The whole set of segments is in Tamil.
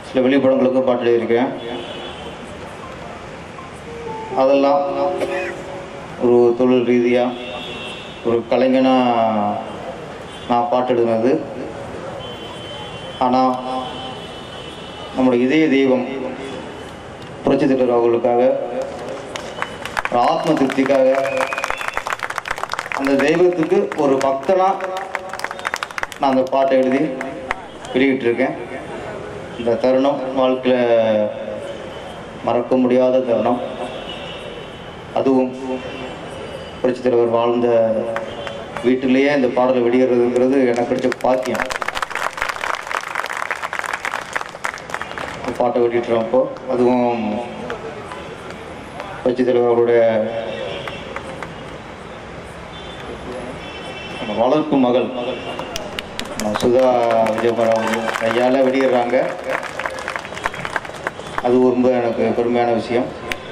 சில வெளிப்படங்களுக்கும் பாட்டு எழுதியிருக்கேன் அதெல்லாம் ஒரு தொழில் ரீதியாக ஒரு கலைஞனாக நான் பாட்டு எழுதுனது ஆனால் நம்முடைய இதய தெய்வம் புரட்சி தலைவர் அவர்களுக்காக ஒரு ஆத்ம திருப்திக்காக அந்த தெய்வத்துக்கு ஒரு பக்தனா நான் அந்த பாட்டை எழுதி வெளியிட்டிருக்கேன் இந்த தருணம் வாழ்க்கையில் மறக்க முடியாத தருணம் அதுவும் புரட்சி தலைவர் வாழ்ந்த வீட்டிலேயே இந்த பாடலை வெளியிடுறதுங்கிறது எனக்கு கிடைச்ச பாக்கியம் இந்த பாட்டை வெளியிட்டுறோம் அப்போ அதுவும் புரட்சி தலைவர் அவருடைய நம்ம வளர்ப்பு மகள் நம்ம சுதா விஜயகுமார் அவங்க கையால் வெளியிடுறாங்க அது ரொம்ப எனக்கு பெருமையான விஷயம்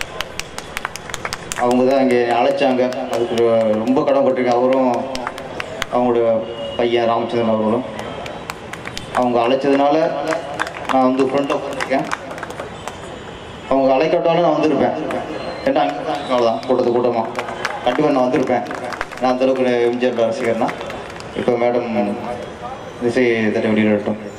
அவங்க தான் இங்கே அழைச்சாங்க அதுக்கு ரொம்ப கடன்பட்டிருக்கேன் அவரும் அவங்களுடைய பையன் ராமச்சந்திரன் அவர்களும் அவங்க அழைச்சதுனால நான் வந்து ஃப்ரெண்டில் உட்காந்துருக்கேன் அவங்க அழைக்கட்டாலும் நான் வந்திருப்பேன் ஏன்னா அங்கே தான் அவ்வளோதான் கூட்டத்து கூட்டமாக கண்டிப்பாக நான் வந்திருப்பேன் நான் அந்தளவுக்கு எம்ஜிஆர் ரசிகர்னா இப்போ மேடம் இசை தட்டை வெளியிடட்டும்